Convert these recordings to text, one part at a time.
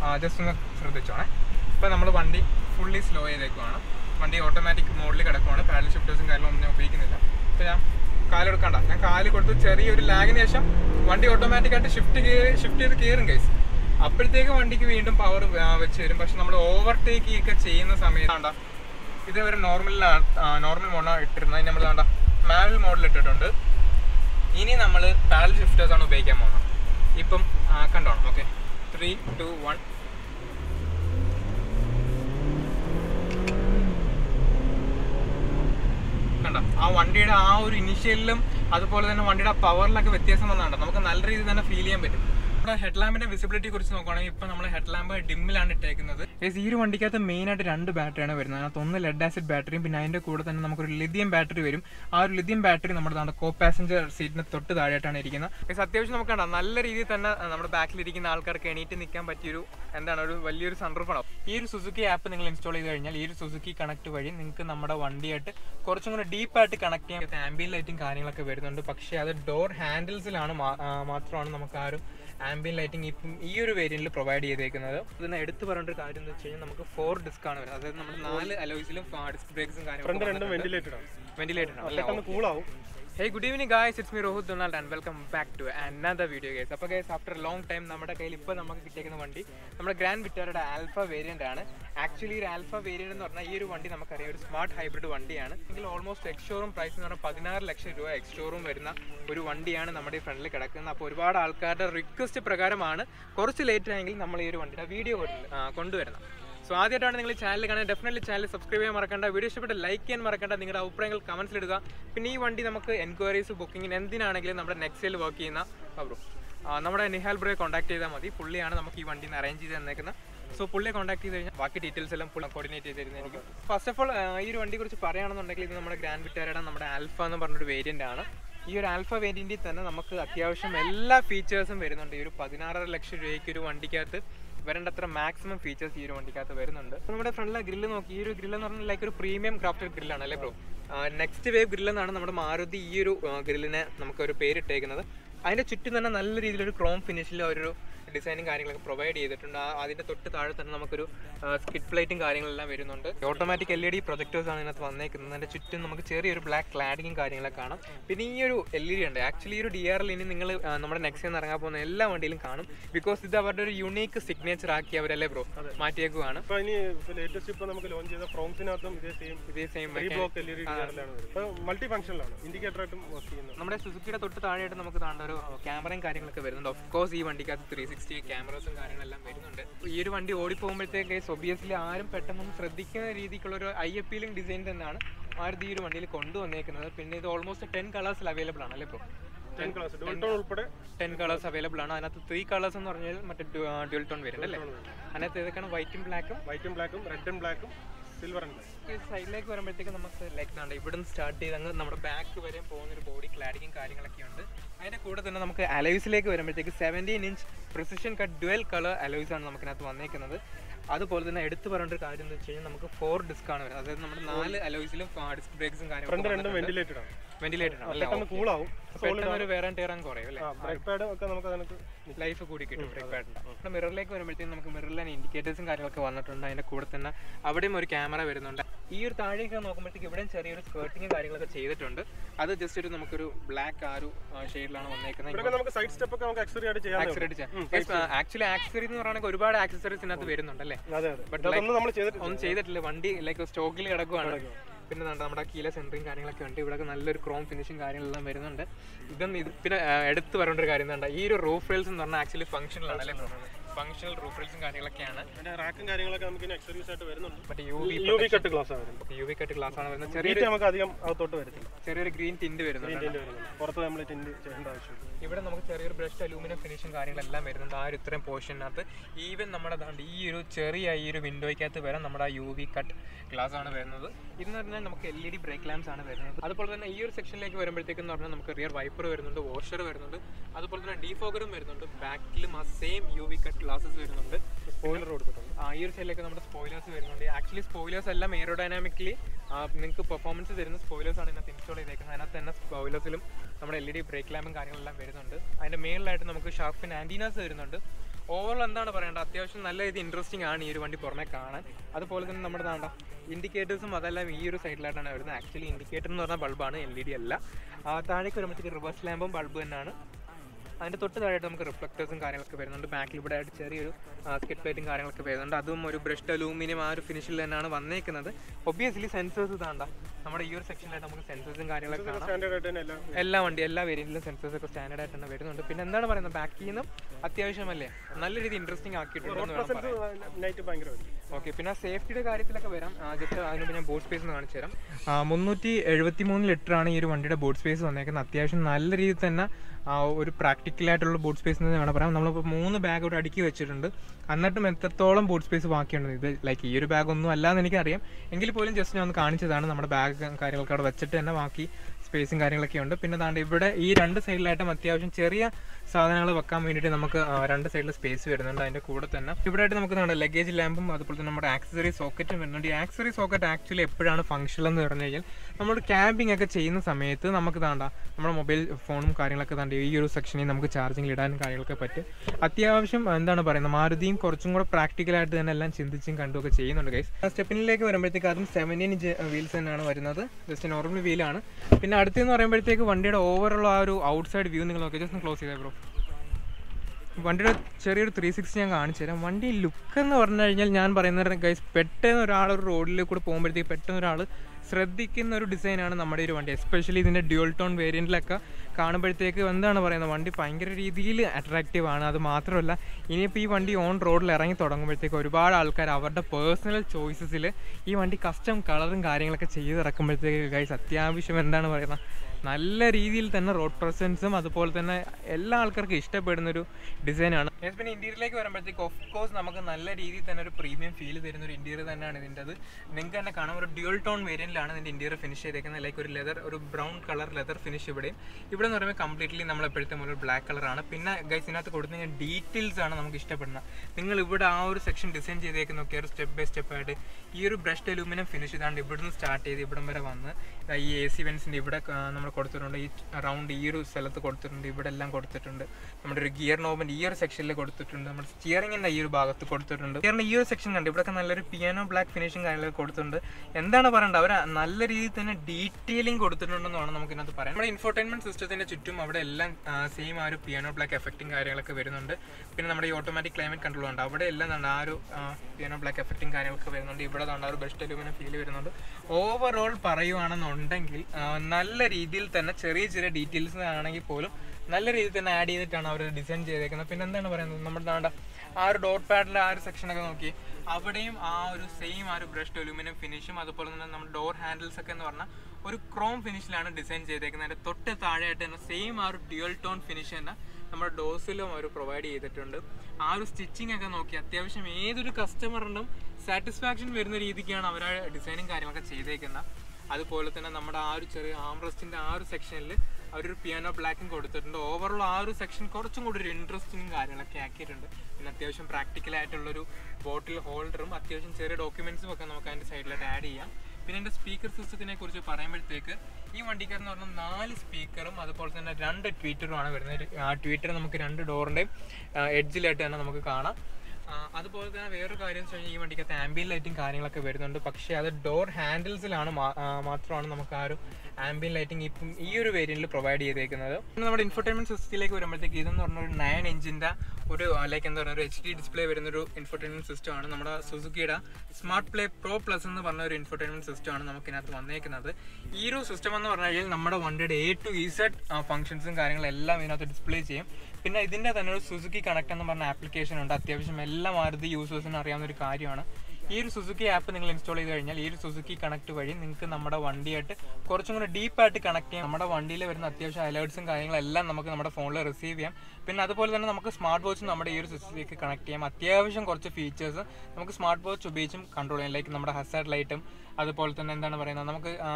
Just ഒന്ന് ശ്രദ്ധിച്ചോണേ ഇപ്പം നമ്മൾ വണ്ടി ഫുള്ളി സ്ലോ ചെയ്തേക്കുവാണ് വണ്ടി ഓട്ടോമാറ്റിക് മോഡിൽ കിടക്കുവാണ് പാഡൽ ഷിഫ്റ്റേഴ്സും കാര്യങ്ങളൊന്നും ഞാൻ ഉപയോഗിക്കുന്നില്ല ഇപ്പം ഞാൻ കാലെടുക്കണ്ട ഞാൻ കാല് കൊടുത്ത് ചെറിയൊരു ലാഗിന് ശേഷം വണ്ടി ഓട്ടോമാറ്റിക്കായിട്ട് ഷിഫ്റ്റ് ഷിഫ്റ്റ് ചെയ്ത് കയറും കേസ് അപ്പോഴത്തേക്ക് വണ്ടിക്ക് വീണ്ടും പവർ വെച്ച് വരും പക്ഷെ നമ്മൾ ഓവർടേക്ക് ഒക്കെ ചെയ്യുന്ന സമയത്താണ്ട ഇത് ഒരു നോർമലിലാണ് നോർമൽ മോഡാണ് ഇട്ടിരുന്നത് നമ്മൾ വേണ്ട മാനുവൽ മോഡൽ ഇട്ടിട്ടുണ്ട് ഇനി നമ്മൾ പാഡൽ ഷിഫ്റ്റേഴ്സ് ആണ് ഉപയോഗിക്കാൻ പോകുന്നത് ഇപ്പം ആ, കണ്ടോണം ഓക്കെ ത്രീ ടു വൺ കണ്ടോ ആ വണ്ടിയുടെ ആ ഒരു ഇനിഷ്യലിലും അതുപോലെ തന്നെ വണ്ടിയുടെ പവറിലൊക്കെ വ്യത്യാസം വന്നുണ്ട് നമുക്ക് നല്ല രീതിയിൽ തന്നെ ഫീൽ ചെയ്യാൻ പറ്റും നമ്മുടെ ഹെഡ്ലാമ്പിന്റെ വിസിബിലിറ്റി കുറിച്ച് നോക്കുകയാണെങ്കിൽ ഇപ്പൊ നമ്മൾ ഹെഡ്ലാമ്പ് ഡിമ്മിലാണ് ഇട്ടേക്കുന്നത് Guys, ഈ ഒരു വണ്ടിക്കകത്ത് മെയിൻ ആയിട്ട് രണ്ട് ബാറ്ററിയാണ് വരുന്നത് അതിനകത്ത് ഒന്ന് ലെഡ് ആസിഡ് ബാറ്ററിയും പിന്നെ അതിന്റെ കൂടെ തന്നെ നമുക്കൊരു ലിഥിയം ബാറ്ററി വരും ആ ഒരു ലിഥിയം ബാറ്ററി നമ്മുടെ കോ പാസഞ്ചർ സീറ്റിന് തൊട്ട് താഴെയായിട്ടാണ് ഇരിക്കുന്നത് Guys, അത്യാവശ്യം നമുക്ക് കണ്ടാം നല്ല രീതിയിൽ തന്നെ ആ, നമ്മുടെ ബാക്കിൽ ഇരിക്കുന്ന ആൾക്കാർക്ക് എണീറ്റ് നിൽക്കാൻ പറ്റിയൊരു എന്താണ് ഒരു വലിയൊരു സൺറൂഫാണ് ഈ ഒരു സുസുക്കി ആപ്പ് നിങ്ങൾ ഇൻസ്റ്റാൾ ചെയ്ത് കഴിഞ്ഞാൽ ഈ ഒരു സുസുക്കി കണക്ട് വഴി നിങ്ങൾക്ക് നമ്മുടെ വണ്ടിയായിട്ട് കുറച്ചും കൂടെ ഡീപ്പായിട്ട് കണക്ട് ചെയ്യാൻ ആംബിയൻ ലൈറ്റും കാര്യങ്ങളൊക്കെ വരുന്നുണ്ട് പക്ഷേ അത് ഡോർ ഹാൻഡിൽസിലാണ് മാത്രമാണ് നമുക്ക് ആ ഒരു ആംബിയൻ ലൈറ്റിംഗ് ഇപ്പം ഈ ഒരു വേരിയന്റിൽ പ്രൊവൈഡ് ചെയ്തേക്കുന്നത് ഇതിന് എടുത്തു പറയേണ്ട ഒരു കാര്യം എന്ന് വെച്ച് കഴിഞ്ഞാൽ നമുക്ക് ഫോർ ഡിസ്ക് ആണ് വരുന്നത് അതായത് നമ്മുടെ നാല് അലോയ്സിലും ഡിസ്ക് ബ്രേക്സും ഫ്രണ്ട് കാര്യങ്ങളും രണ്ടും വെന്റിലേറ്റഡ് ആണ് വെന്റിലേറ്റർ ആണ് പെട്ടെന്ന് കൂളാവും hey good evening guys it's me Rohit Donald and welcome back to another video guys അപ്പോൾ ഗൈസ് ആഫ്റ്റർ ലോങ് ടൈം നമ്മുടെ കയ്യിൽ ഇപ്പോൾ നമുക്ക് കിട്ടിയേക്കുന്ന വണ്ടി നമ്മുടെ ഗ്രാൻഡ് വിറ്റാരയുടെ ആൽഫ വേരിയന്റ് ആണ് ആക്ച്വലി ഒരു ആൽഫ വേരിയന്റ് എന്ന് പറഞ്ഞാൽ ഈ ഒരു വണ്ടി നമുക്കറിയാം ഒരു സ്മാർട്ട് ഹൈബ്രിഡ് വണ്ടിയാണ് എങ്കിൽ ഓൾമോസ്റ്റ് എക്സ് ഷോറൂം പ്രൈസ് എന്ന് പറഞ്ഞാൽ പതിനാറ് ലക്ഷം രൂപ എക്സ് ഷോറൂം വരുന്ന ഒരു വണ്ടിയാണ് നമ്മുടെ ഈ ഫ്രണ്ടിൽ കിടക്കുന്നത് അപ്പോൾ ഒരുപാട് ആൾക്കാരുടെ റിക്വസ്റ്റ് പ്രകാരമാണ് കുറച്ച് ലേറ്റ് ആയെങ്കിൽ നമ്മൾ ഈ ഒരു വണ്ടിയുടെ വീഡിയോ കൊണ്ടുവരുന്നത് സോ ആദ്യമായിട്ടാണ് നിങ്ങൾ ചാനൽ കാണാൻ ഡെഫിനറ്റ്ലി ചാനൽ സബ്സ്ക്രൈബ് ചെയ്യാൻ മറക്കണ്ട വീഡിയോ ഇഷ്ടപ്പെട്ട ലൈക്ക് ചെയ്യാൻ മറക്കണ്ട നിങ്ങളുടെ അഭിപ്രായങ്ങൾ കമന്റ്സിൽ ഇടുക പിന്നെ ഈ വണ്ടി നമുക്ക് എൻക്വയറീസ് ബുക്കിങ്ങിന് എന്തിനാണെങ്കിലും നമ്മുടെ നെക്സ്റ്റിൽ വർക്ക് ചെയ്യുന്ന ബ്രോ നമ്മുടെ നിഹാൽ ബ്രോയെ കോൺടാക്ട് ചെയ്താൽ മതി പുള്ളിയാണ് നമുക്ക് ഈ വണ്ടി അറേഞ്ച് ചെയ്ത് തന്നേക്കുന്നത് സോ പുള്ളിയെ കോൺടാക്ട് ചെയ്ത് കഴിഞ്ഞാൽ ബാക്കി ഡീറ്റെയിൽസ് എല്ലാം പുള്ളി കോർഡിനേറ്റ് ചെയ്ത് തരുന്നതായിരിക്കും ഫസ്റ്റ് ഓഫ് ഓൾ ഈ ഒരു വണ്ടിയെ കുറിച്ച് പറയുകയാണെന്നുണ്ടെങ്കിൽ ഇത് നമ്മുടെ ഗ്രാൻഡ് വിറ്റാരയുടെ നമ്മുടെ ആൽഫ എന്ന് പറഞ്ഞൊരു വേരിയന്റ് ആണ് ഈ ഒരു ആൽഫ വേരിയന്റിൽ തന്നെ നമുക്ക് അത്യാവശ്യം എല്ലാ ഫീച്ചേഴ്സും വരുന്നുണ്ട് ഈ ഒരു പതിനാറര ലക്ഷം രൂപയ്ക്ക് ഒരു വണ്ടിക്കകത്ത് വരേണ്ടത്ര മാക്സിമം ഫീച്ചേഴ്സ് ഈ ഒരു വണ്ടിക്കകത്ത് വരുന്നുണ്ട് അപ്പോൾ നമ്മുടെ ഫ്രണ്ടിലെ ഗ്രില്ല് നോക്കി ഈ ഒരു ഗ്രില്ല് എന്ന് പറഞ്ഞാൽ ലൈക്ക് ഒരു പ്രീമിയം ക്രാഫ്റ്റഡ് ഗ്രില്ലാണ് അല്ലേ ബ്രോ നെക്സ്റ്റ് വേവ് ഗ്രില്ല് എന്നാണ് നമ്മുടെ മാരുതി ഈ ഒരു ഗ്രില്ലിനെ നമുക്ക് ഒരു പേരിട്ടേക്കുന്നത് അതിന്റെ ചുറ്റും തന്നെ നല്ല രീതിയിലൊരു ക്രോം ഫിനിഷിൽ ഒരു ഡിസൈനും കാര്യങ്ങളൊക്കെ പ്രൊവൈഡ് ചെയ്തിട്ടുണ്ട് ആ- അതിന്റെ തൊട്ട് താഴെ തന്നെ നമുക്കൊരു സ്കിഡ് പ്ലേറ്റും കാര്യങ്ങളെല്ലാം വരുന്നുണ്ട് automatic L E D projectors ആണ് ഇതിനകത്ത് വന്നേക്കുന്നത് അതിന്റെ ചുറ്റും നമുക്ക് ചെറിയൊരു ബ്ലാക്ക് ക്ലാഡിങ്ങും കാര്യങ്ങളൊക്കെ കാണാം പിന്നെ ഈ ഒരു എൽ ഇ ഡി ഉണ്ട് ആക്ച്വലി ഈ ഒരു ഡി ആർ എൽ ഇനി നിങ്ങൾ നമ്മുടെ നെക്സ്റ്റ് നിന്ന് ഇറങ്ങാൻ പോകുന്ന എല്ലാ വണ്ടിയിലും കാണും ബിക്കോസ് ഇത് അവരുടെ ഒരു യുണീക്ക് സിഗ്നേച്ചർ ആക്കി അവരല്ലേ ബ്രോ മാറ്റിയേക്കുവാണ് ഇപ്പൊ ഇനി ലേറ്റസ്റ്റ് ഇപ്പൊ നമുക്ക് ലോഞ്ച് ചെയ്ത ഫ്രോംസിനകത്തും ഇതേ സെയിം ഇതേ same three block L E D ഡിആറിലാണ് ഇപ്പൊ മൾട്ടി ഫംഗ്ഷനിലാണ് ഇൻഡിക്കേറ്റർ ആയിട്ടും വർക്ക് ചെയ്യുന്നത് നമ്മുടെ സുസുക്കിയുടെ തൊട്ട് താഴെയായിട്ട് നമുക്ക് താണ്ട ഒരു ക്യാമറയും കാര്യങ്ങളൊക്കെ വരുന്നുണ്ട് ഓഫ് കോഴ്സ് ഈ വണ്ടിക്കകത്ത് ത്രീ സിക്സ്റ്റി ക്യാമറസും കാര്യങ്ങളെല്ലാം വരുന്നുണ്ട് ഈ ഒരു വണ്ടി ഓടിപ്പോകുമ്പോഴത്തേക്ക് ഒബിയസ്ലി ആരും പെട്ടെന്ന് ശ്രദ്ധിക്കുന്ന രീതിക്കുള്ള ഒരു ഐ അപ്പീലിംഗ് ഡിസൈൻ തന്നെയാണ് മാരുതി ഈ ഒരു വണ്ടിയിൽ കൊണ്ടുവന്നേക്കുന്നത് പിന്നെ ഇത് ഓൾമോസ്റ്റ് ടെൻ കളേഴ്സിൽ അവൈലബിൾ ആണ് അല്ലേ ഇപ്പോൾ ടെൻ ക്ലാസ് ഡുവൽ ടോൺ ഉൾപ്പെടെ ടെൻ കളേഴ്സ് അവൈലബിൾ ആണ് അതിനകത്ത് ത്രീ കളേഴ്സ് എന്ന് പറഞ്ഞാൽ മറ്റേ ഡ്യുവൽ ടോൺ വരുന്നുണ്ട് അല്ലേ അതിനകത്ത് ഏതൊക്കെയാണ് വൈറ്റും ബ്ലാക്കും വൈറ്റും ബ്ലാക്കും റെഡും ബ്ലാക്കും സിൽവർ ആൻഡ് ബ്ലാക്ക് സൈഡിലേക്ക് വരുമ്പോഴത്തേക്ക് നമുക്ക് ലൈക്ക് ആണ് ഇവിടുന്ന് സ്റ്റാർട്ട് ചെയ്ത് അങ്ങ് നമ്മുടെ ബാക്ക് വരെ പോകുന്ന ഒരു ബോഡി ക്ലാഡിങ്ങും കാര്യങ്ങളൊക്കെ ഉണ്ട് അതിന്റെ കൂടെ തന്നെ നമുക്ക് അലോയ്സിലേക്ക് വരുമ്പോഴത്തേക്ക് seventeen inch precision cut dual colour alloys ആണ് നമുക്കിനകത്ത് വന്നേക്കുന്നത് അതുപോലെ തന്നെ എടുത്തു പറയേണ്ട ഒരു കാര്യം എന്ന് വെച്ച് കഴിഞ്ഞാൽ നമുക്ക് ഫോർ ഡിസ്ക് ആണ് വരുന്നത് അതായത് നമ്മുടെ നാല് അലോയ്സിലും ഡിസ്ക് ബ്രേക്സും ഫ്രണ്ട് കാര്യങ്ങളും രണ്ടും വെന്റിലേറ്റഡ് ആണ് വെന്റിലേറ്റഡ് ആണ് അല്ലേ പെട്ടെന്ന് കൂളാവും പെട്ടെന്ന് ഒരു വേറെ ടയറാൻ കുറയും അല്ലേ ബ്രേക്ക് പാഡ് ഒക്കെ നമുക്ക് അതിനകത്ത് ലൈഫ് കൂടി കിട്ടും ബ്രേക്ക് പാഡിന് നമ്മുടെ മിററിലേക്ക് വരുമ്പോഴത്തേക്കും നമുക്ക് മിററിലെ ഇൻഡിക്കേറ്റേഴ്സും കാര്യങ്ങളൊക്കെ വന്നിട്ടുണ്ട് അതിന്റെ കൂടെ തന്നെ അവിടെയും ഒരു ക്യാമറ വരുന്നുണ്ട് ഈ ഒരു താഴെയൊക്കെ നോക്കുമ്പോഴത്തേക്ക് ഇവിടെയും ചെറിയൊരു സ്കേർട്ടിങ്ങും കാര്യങ്ങളൊക്കെ ചെയ്തിട്ടുണ്ട് അത് ജസ്റ്റ് ഒരു നമുക്കൊരു ബ്ലാക്ക് ആ ഒരു ഷെയ്ഡിലാണ് വന്നേക്കുന്നത് ഇവിടെയൊക്കെ നമുക്ക് സൈഡ് സ്റ്റെപ്പ് ഒക്കെ നമുക്ക് എക്സറി ആയിട്ട് ചെയ്യാൻ ആക്ച്വലി ആക്സസറീസ് എന്ന് പറയുന്നത് ഒരുപാട് ആക്സസറീസ് ഇതിനകത്ത് വരുന്നുണ്ടല്ലേ അതെ അതെ അതൊന്നും നമ്മൾ ചെയ്തിട്ടില്ല ഒന്നും ചെയ്തിട്ടില്ല വണ്ടി ലൈക്ക് സ്റ്റോക്കിൽ കിടക്കുവാണ് പിന്നെ ദാണ്ട നമ്മുടെ കീല സെൻറ്ററിങ് കാര്യങ്ങളൊക്കെ ഉണ്ട് ഇവിടെ നല്ലൊരു ക്രോം ഫിനിഷും കാര്യങ്ങളെല്ലാം വരുന്നുണ്ട് ഇതൊന്നും ഇത് പിന്നെ ആ, എടുത്തു പറയേണ്ട ഒരു കാര്യം എന്താ ഈ ഒരു റൂഫ് റെയിൽസ് എന്ന് പറഞ്ഞാൽ ആക്ച്വലി ഫംഗ്ഷനിലാണ് അല്ലേ ഫംഗ്ഷണൽ റൂഫ് റെയിൽസും കാര്യങ്ങളൊക്കെയാണ് അതിന്റെ റാക്കും കാര്യങ്ങളൊക്കെ നമുക്ക് എക്സറീസ് ആയിട്ട് വരുന്നുണ്ട് മറ്റേ U V U V cut glass ആണ് വരുന്നത് യു വി കട്ട് ഗ്ലാസ് ആണ് വരുന്നത് ചെറിയ ഹീറ്റ് നമുക്ക് അധികം അകത്തോട്ട് വരത്തില്ല ചെറിയൊരു ഗ്രീൻ ടിന്റ് വരുന്നുണ്ട് ടിന്റ് വരുന്നത് പുറത്ത് നമ്മൾ ടിന്റ് ചെയ്യേണ്ട ആവശ്യമില്ല ഇവിടെ നമുക്ക് ചെറിയൊരു ബ്രഷ് അലൂമിനിയം ഫിനിഷും കാര്യങ്ങളെല്ലാം വരുന്നുണ്ട് ആ ഒരു ഇത്രയും പോർഷനകത്ത് ഈവൻ നമ്മുടെ ദാണ്ട് ഈ ഒരു ചെറിയ ഈ ഒരു വിൻഡോയ്ക്കകത്ത് വരെ നമ്മുടെ യു വി കട്ട് ഗ്ലാസ് ആണ് വരുന്നത് ഇതെന്ന് പറഞ്ഞാൽ നമുക്ക് L E D brake lamps ആണ് വരുന്നത് അതുപോലെ തന്നെ ഈ ഒരു സെക്ഷനിലേക്ക് വരുമ്പോഴത്തേക്കെന്ന് പറഞ്ഞാൽ നമുക്ക് റിയർ വൈപ്പർ വരുന്നുണ്ട് വാഷർ വരുന്നുണ്ട് അതുപോലെ തന്നെ ഡീഫോഗറും വരുന്നുണ്ട് ബാക്കിലും ആ same U V cut glasses വരുന്നുണ്ട് സ്പോയിലർ കൊടുത്തിട്ടുണ്ട് ആ ഈ ഒരു സൈഡിലേക്ക് നമ്മുടെ സ്പോയിലേഴ്സ് വരുന്നുണ്ട് ആക്ച്വലി സ്പോയിലേഴ്സ് എല്ലാം എയറോഡൈനാമിക്കലി നിങ്ങൾക്ക് പെർഫോമൻസ് തരുന്ന സ്പോയിലേഴ്സ് ആണ് ഇതിനകത്ത് ഇൻസ്റ്റാൾ ചെയ്തേക്കുന്നത് അതിനകത്ത് തന്നെ സ്പോയിലേഴ്സിലും നമ്മുടെ എൽ ഇ ഡി ബ്രേക്ക് ലാമ്പും കാര്യങ്ങളെല്ലാം വരുന്നുണ്ട് അതിന്റെ മേളിലായിട്ട് നമുക്ക് ഷാർപ്പിൻ ആന്റീനാസ് വരുന്നുണ്ട് ഓവറോൾ എന്താണ് പറയേണ്ടത് അത്യാവശ്യം നല്ല രീതിയിൽ ഇൻട്രസ്റ്റിംഗ് ആണ് ഈ ഒരു വണ്ടി പുറമെ കാണാൻ അതുപോലെ തന്നെ നമ്മുടെ താണ്ട ഇൻഡിക്കേറ്റേഴ്സും അതെല്ലാം ഈ ഒരു സൈഡിലായിട്ടാണ് വരുന്നത് ആക്ച്വലി ഇൻഡിക്കേറ്റർ എന്ന് പറഞ്ഞാൽ ബൾബാണ് എൽ ഇ ഡി അല്ല ആ, താഴേക്ക് വരുമ്പോഴത്തേക്ക് റിവേഴ്സ് ലാമ്പും ബൾബ് തന്നെയാണ് അതിൻ്റെ തൊട്ട് താഴെയായിട്ട് നമുക്ക് റിഫ്ലക്ടേഴ്സും കാര്യങ്ങളൊക്കെ വരുന്നുണ്ട് ബാക്കിൽ ഇവിടെ ആയിട്ട് ചെറിയൊരു സ്കിറ്റ് പ്ലേറ്റും കാര്യങ്ങളൊക്കെ വരുന്നുണ്ട് അതും ഒരു ബ്രഷ്ഡ് അലൂമിനിയം ആ ഒരു ഫിനിഷിൽ തന്നെയാണ് വന്നേക്കുന്നത് ഒബ്വിയസ്ലി സെൻസേഴ്സ് താണ്ട നമ്മുടെ ഈ ഒരു സെക്ഷനിലായിട്ട് നമുക്ക് സെൻസേഴ്സും കാര്യങ്ങളൊക്കെ കാണാം സ്റ്റാൻഡേർഡ് ആയിട്ട് തന്നെ എല്ലാം എല്ലാ വണ്ടി എല്ലാ വേരിയന്റിലും സെൻസേഴ്സ് ഒക്കെ സ്റ്റാൻഡേർഡ് ആയിട്ട് തന്നെ വരുന്നുണ്ട് പിന്നെ എന്താണ് പറയുന്നത് ബാക്കിൽ നിന്നും അത്യാവശ്യമല്ലേ നല്ല രീതിയിൽ ഇൻട്രസ്റ്റിംഗ് ആക്കിയിട്ടുണ്ടെന്ന് വേണം പറയാൻ നൈറ്റ് ഭയങ്കരമായിരിക്കും ഓക്കെ പിന്നെ സേഫ്റ്റിയുടെ കാര്യത്തിലൊക്കെ വരാം ജസ്റ്റ് അതിനുമ്പോൾ ഞാൻ ബോട്ട് സ്പേസ് ഒന്ന് കാണിച്ചു തരാം ആ, മുന്നൂറ്റി എഴുപത്തി മൂന്ന് ലിറ്റർ ആണ് ഈ ഒരു വണ്ടിയുടെ ബോട്ട് സ്പേസ് വന്നേക്കുന്നത് അത്യാവശ്യം നല്ല രീതിയിൽ തന്നെ ആ, ഒരു പ്രാക്ടിക്കൽ ആയിട്ടുള്ള ബോട്ട് സ്പേസ് എന്ന് വേണം പറയാം നമ്മളിപ്പോൾ മൂന്ന് ബാഗ് ഇവിടെ അടുക്കി വെച്ചിട്ടുണ്ട് എന്നിട്ടും എത്രത്തോളം ബോട്ട് സ്പേസ് ബാക്കിയുണ്ട് ഇത് ലൈക്ക് ഈ ഒരു ബാഗ് ഒന്നും അല്ലാന്ന് എനിക്കറിയാം എങ്കിൽ പോലും ജസ്റ്റ് ഞാൻ ഒന്ന് കാണിച്ചതാണ് നമ്മുടെ ബാഗ് കാര്യങ്ങളൊക്കെ അവിടെ വെച്ചിട്ട് തന്നെ ബാക്കി സ്പേസും കാര്യങ്ങളൊക്കെ ഉണ്ട് പിന്നെ ദാണ്ട് ഇവിടെ ഈ രണ്ട് സൈഡിലായിട്ടും അത്യാവശ്യം ചെറിയ സാധനങ്ങൾ വെക്കാൻ വേണ്ടിയിട്ട് നമുക്ക് ആ, രണ്ട് സൈഡിൽ സ്പേസ് വരുന്നുണ്ട് അതിൻ്റെ കൂടെ തന്നെ ഇവിടെ ആയിട്ട് നമുക്ക് നമ്മുടെ ലഗേജ് ലാമ്പും അതുപോലെ തന്നെ നമ്മുടെ ആക്സസറി സോക്കറ്റും വരുന്നുണ്ട് ഈ ആക്സസറി സോക്കറ്റ് ആക്ച്വലി എപ്പോഴാണ് ഫംഗ്ഷൻ എന്ന് പറഞ്ഞു കഴിഞ്ഞാൽ നമ്മൾ ക്യാമ്പിംഗ് ഒക്കെ ചെയ്യുന്ന സമയത്ത് നമുക്ക് താണ്ട നമ്മുടെ മൊബൈൽ ഫോണും കാര്യങ്ങളൊക്കെ താണ്ട ഈ ഒരു സെക്ഷനിൽ നമുക്ക് ചാർജിങ്ങിൽ ഇടാനും കാര്യങ്ങളൊക്കെ പറ്റും അത്യാവശ്യം എന്താണ് പറയുന്നത് മാരുതിയും കുറച്ചും കൂടെ പ്രാക്ടിക്കലായിട്ട് തന്നെ എല്ലാം ചിന്തിച്ചും കണ്ടുമൊക്കെ ചെയ്യുന്നുണ്ട് ഗൈസ് സ്റ്റെപ്പിനിലേക്ക് വരുമ്പോഴത്തേക്ക് അതും സെവൻറ്റീൻ ഇഞ്ച് വീൽസ് തന്നെയാണ് വരുന്നത് ജസ്റ്റ് നോർമൽ വീലാണ് പിന്നെ അടുത്തെന്ന് പറയുമ്പോഴത്തേക്ക് വണ്ടിയുടെ ഓവറുള്ള ആ ഒരു ഔട്ട് സൈഡ് വ്യൂ നിങ്ങൾ നോക്കി ജസ്റ്റ് ക്ലോസ് ചെയ്തേ ബ്രോ വണ്ടിയുടെ ചെറിയൊരു ത്രീ സിക്സ്റ്റി ഞാൻ കാണിച്ചു തരാം വണ്ടി ലുക്ക് എന്ന് പറഞ്ഞു കഴിഞ്ഞാൽ ഞാൻ പറയുന്നത് ഗൈസ് പെട്ടെന്ന് ഒരാൾ ഒരു റോഡിൽ കൂടെ പോകുമ്പോഴത്തേക്ക് പെട്ടെന്ന് ഒരാൾ ശ്രദ്ധിക്കുന്ന ഒരു ഡിസൈനാണ് നമ്മുടെ ഈ ഒരു വണ്ടി എസ്പെഷ്യലി ഇതിൻ്റെ ഡ്യുവൽ ടോൺ വേരിയൻറ്റിലൊക്കെ കാണുമ്പോഴത്തേക്ക് എന്താണ് പറയുന്നത് വണ്ടി ഭയങ്കര രീതിയിൽ അട്രാക്റ്റീവ് ആണ് അത് മാത്രമല്ല ഇനിയിപ്പോൾ ഈ വണ്ടി ഓൺ റോഡിൽ ഇറങ്ങി തുടങ്ങുമ്പോഴത്തേക്ക് ഒരുപാട് ആൾക്കാർ അവരുടെ പേഴ്സണൽ ചോയ്സസിൽ ഈ വണ്ടി കസ്റ്റം കളറും കാര്യങ്ങളൊക്കെ ചെയ്ത് ഇറക്കുമ്പോഴത്തേക്ക് ഗൈസ് അത്യാവശ്യം എന്താണ് പറയുന്നത് നല്ല രീതിയിൽ തന്നെ റോഡ് പ്രസൻസും അതുപോലെ തന്നെ എല്ലാ ആൾക്കാർക്കും ഇഷ്ടപ്പെടുന്ന ഒരു ഡിസൈനാണ് പിന്നെ ഇന്റീരിയറിലേക്ക് വരുമ്പോഴത്തേക്ക് ഓഫ് കോഴ്സ് നമുക്ക് നല്ല രീതിയിൽ തന്നെ ഒരു പ്രീമിയം ഫീൽ തരുന്ന ഒരു ഇന്റീരിയർ തന്നെയാണ് ഇതിൻ്റെ അത് നിങ്ങൾക്ക് തന്നെ കാണാം ഒരു ഡ്യുവൽ ടോൺ വേരിയന്റിലാണ് ഇതിൻ്റെ ഇന്റീരിയർ ഫിനിഷ് ചെയ്തേക്കുന്നത് ലൈക്ക് ഒരു ലെതർ ഒരു ബ്രൗൺ കളർ ലെതർ ഫിനിഷ് ഇവിടെയും ഇവിടെ എന്ന് പറയുമ്പോൾ കംപ്ലീറ്റ്ലി നമ്മൾ എപ്പോഴത്തെ ഒരു ബ്ലാക്ക് കളറാണ് പിന്നെ ഗൈസ് ഇതിനകത്ത് കൊടുക്കുന്ന ഡീറ്റെയിൽസ് ആണ് നമുക്ക് ഇഷ്ടപ്പെടുന്നത് നിങ്ങൾ ഇവിടെ ആ ഒരു സെക്ഷൻ ഡിസൈൻ ചെയ്തേക്കുന്നൊക്കെ ഒരു സ്റ്റെപ്പ് ബൈ സ്റ്റെപ്പ് ആയിട്ട് ഈ ഒരു ബ്രഷ്ഡ് അലൂമിനിയം ഫിനിഷ് ഇതാണ്ട് ഇവിടുന്ന് സ്റ്റാർട്ട് ചെയ്ത് ഇവിടം വരെ വന്ന് ദാ ഈ എ സി വെൻസിൻ്റെ ഇവിടെ നമ്മൾ കൊടുത്തിട്ടുണ്ട് ഈ റൗണ്ട് ഈ ഒരു സ്ഥലത്ത് കൊടുത്തിട്ടുണ്ട് ഇവിടെ എല്ലാം കൊടുത്തിട്ടുണ്ട് നമ്മുടെ ഒരു ഗിയർ നോബിൻ്റെ ഈ ഒരു സെക്ഷനിൽ കൊടുത്തിട്ടുണ്ട് നമ്മുടെ സ്റ്റിയറിങ്ങിൻ്റെ ഈ ഒരു ഭാഗത്ത് കൊടുത്തിട്ടുണ്ട് ഗിയറിൻ്റെ ഈ ഒരു സെക്ഷൻ കണ്ട് ഇവിടെയൊക്കെ നല്ലൊരു പിയാനോ ബ്ലാക്ക് ഫിനിഷിങ് കാര്യങ്ങളൊക്കെ കൊടുത്തിട്ടുണ്ട് എന്താണ് പറയേണ്ടത് അവർ നല്ല രീതിയിൽ തന്നെ ഡീറ്റെയിലിംഗ് കൊടുത്തിട്ടുണ്ടെന്ന് വേണം നമുക്ക് ഇതിനകത്ത് പറയാം നമ്മുടെ ഇൻഫോർടൈൻമെന്റ് സിസ്റ്റത്തിന്റെ ചുറ്റും അവിടെ എല്ലാം സെയിം ആ ഒരു പിയാനോ ബ്ലാക്ക് എഫക്റ്റും കാര്യങ്ങളൊക്കെ വരുന്നുണ്ട് പിന്നെ നമ്മുടെ ഈ ഓട്ടോമാറ്റിക് ക്ലൈമറ്റ് കൺട്രോൾ ഉണ്ട് അവിടെ എല്ലാം ഉണ്ട് ആ ഒരു പിയാനോ ബ്ലാക്ക് എഫക്റ്റും കാര്യങ്ങളൊക്കെ വരുന്നുണ്ട് ഇവിടെ ഉണ്ട് ആ ഒരു ബെസ്റ്റ് അലൂമിനം ഫീൽ വരുന്നുണ്ട് ഓവറോൾ പറയുവാണെന്നുണ്ടെങ്കിൽ ആ, നല്ല രീതിയിൽ തന്നെ ചെറിയ ചെറിയ ഡീറ്റെയിൽസ് ആണെങ്കിൽ പോലും നല്ല രീതിയിൽ തന്നെ ആഡ് ചെയ്തിട്ടാണ് അവർ ഡിസൈൻ ചെയ്തേക്കുന്നത് പിന്നെ എന്താണ് പറയുന്നത് നമ്മുടെ നാണ്ട ആ ഒരു ഡോട്ട് പാഡിലെ ആ ഒരു സെക്ഷനൊക്കെ നോക്കി അവിടെയും ആ ഒരു സെയിം ആ ഒരു ബ്രഷ്ഡ് അലൂമിനിയം ഫിനിഷും അതുപോലെ തന്നെ നമ്മുടെ ഡോർ ഹാൻഡിൽസ് ഒക്കെ എന്ന് പറഞ്ഞാൽ ഒരു ക്രോം ഫിനിഷിലാണ് ഡിസൈൻ ചെയ്തേക്കുന്നത് അതിന്റെ തൊട്ട് താഴെയായിട്ട് തന്നെ സെയിം ആ ഒരു ഡ്യുവൽ ടോൺ ഫിനിഷ് തന്നെ നമ്മുടെ ഡോസിലും അവർ പ്രൊവൈഡ് ചെയ്തിട്ടുണ്ട് ആ ഒരു സ്റ്റിച്ചിങ് ഒക്കെ നോക്കി അത്യാവശ്യം ഏതൊരു കസ്റ്റമറിനും സാറ്റിസ്ഫാക്ഷൻ വരുന്ന രീതിക്കാണ് അവർ ഡിസൈനും കാര്യങ്ങളൊക്കെ ചെയ്തേക്കുന്നത് അതുപോലെ തന്നെ നമ്മുടെ ആ ഒരു ചെറിയ ആംറസ്റ്റിന്റെ ആ ഒരു സെക്ഷനിൽ അവരൊരു പിയാനോ ബ്ലാക്കും കൊടുത്തിട്ടുണ്ട് ഓവറോൾ ആ ഒരു സെക്ഷൻ കുറച്ചും കൂടി ഒരു ഇൻട്രസ്റ്റിംഗ് കാര്യങ്ങളൊക്കെ ആക്കിയിട്ടുണ്ട് പിന്നെ അത്യാവശ്യം പ്രാക്ടിക്കൽ ആയിട്ടുള്ളൊരു ബോട്ടിൽ ഹോൾഡറും അത്യാവശ്യം ചെറിയ ഡോക്യുമെന്റ്സും ഒക്കെ നമുക്ക് അതിന്റെ സൈഡിലായിട്ട് ആഡ് ചെയ്യാം പിന്നെ എൻ്റെ സ്പീക്കർ സിസ്റ്റത്തിനെ കുറിച്ച് പറയുമ്പോഴത്തേക്ക് ഈ വണ്ടിക്കാരെന്ന് പറഞ്ഞാൽ നാല് സ്പീക്കറും അതുപോലെ തന്നെ രണ്ട് ട്വീറ്ററുമാണ് വരുന്നത് ആ ട്വീറ്റർ നമുക്ക് രണ്ട് ഡോറിൻ്റെയും എഡ്ജിലായിട്ട് തന്നെ നമുക്ക് കാണാം ആ, അതുപോലെ തന്നെ വേറൊരു കാര്യം എന്ന് വെച്ച് കഴിഞ്ഞാൽ ഈ വണ്ടിക്കകത്ത് ആംബിയൻ ലൈറ്റും കാര്യങ്ങളൊക്കെ വരുന്നുണ്ട് പക്ഷേ അത് ഡോർ ഹാൻഡിൽസിലാണ് മാത്രമാണ് നമുക്ക് ആ ഒരു ആംബിയൻ ലൈറ്റിംഗ് ഇപ്പം ഈ ഒരു വേരിയന്റിൽ പ്രൊവൈഡ് ചെയ്തേക്കുന്നത് പിന്നെ നമ്മുടെ ഇൻഫർടൈൻമെന്റ് സിസ്റ്റത്തിലേക്ക് വരുമ്പോഴത്തേക്ക് ഇതെന്ന് പറഞ്ഞ ഒരു നയൻ ഇഞ്ചിന്റെ ഒരു ലൈക്ക് എന്താ പറയുക ഒരു എച്ച് ഡി ഡിസ്പ്ലേ വരുന്ന ഒരു ഇൻഫർടൈൻമെന്റ് സിസ്റ്റം ആണ് നമ്മുടെ സുസുക്കിയുടെ സ്മാർട്ട് പ്ലേ പ്രോ പ്ലസ് എന്ന് പറഞ്ഞ ഒരു ഇൻഫർടൈൻമെന്റ് സിസ്റ്റം ആണ് നമുക്ക് ഇതിനകത്ത് വന്നേക്കുന്നത് ഈ ഒരു സിസ്റ്റം എന്ന് പറഞ്ഞു കഴിഞ്ഞാൽ നമ്മുടെ വണ്ടിയുടെ എ ടു ഇസഡ് ഫംഗ്ഷൻസും കാര്യങ്ങളും എല്ലാം ഇതിനകത്ത് ഡിസ്പ്ലേ ചെയ്യും പിന്നെ ഇതിന്റെ തന്നെ ഒരു സുസുക്കി കണക്ട് എന്ന് പറഞ്ഞ ആപ്ലിക്കേഷൻ ഉണ്ട് അത്യാവശ്യം എല്ലാ മാരുതി യൂസേഴ്സിനും അറിയാവുന്ന ഒരു കാര്യമാണ് ഈ ഒരു സുസുക്കി ആപ്പ് നിങ്ങൾ ഇൻസ്റ്റാൾ ചെയ്ത് കഴിഞ്ഞാൽ ഈ ഒരു സുസുക്കി കണക്ട് വഴി നിങ്ങൾക്ക് നമ്മുടെ വണ്ടിയായിട്ട് കുറച്ചും കൂടെ ഡീപ്പായിട്ട് കണക്ട് ചെയ്യാം നമ്മുടെ വണ്ടിയിൽ വരുന്ന അത്യാവശ്യം അലേർട്സും കാര്യങ്ങളെല്ലാം നമുക്ക് നമ്മുടെ ഫോണിൽ റിസീവ് ചെയ്യാം പിന്നെ അതുപോലെ തന്നെ നമുക്ക് സ്മാർട്ട് വാച്ച് നമ്മുടെ ഈ ഒരു സിസ്റ്റത്തിലേക്ക് കണക്ട് ചെയ്യാം അത്യാവശ്യം കുറച്ച് ഫീച്ചേഴ്സ് നമുക്ക് സ്മാർട്ട് വാച്ച് ഉപയോഗിച്ചും കൺട്രോൾ ചെയ്യാം ലൈക്ക് നമ്മുടെ ഹസാർഡ് ലൈറ്റും അതുപോലെ തന്നെ എന്താണ് പറയുന്നത് നമുക്ക്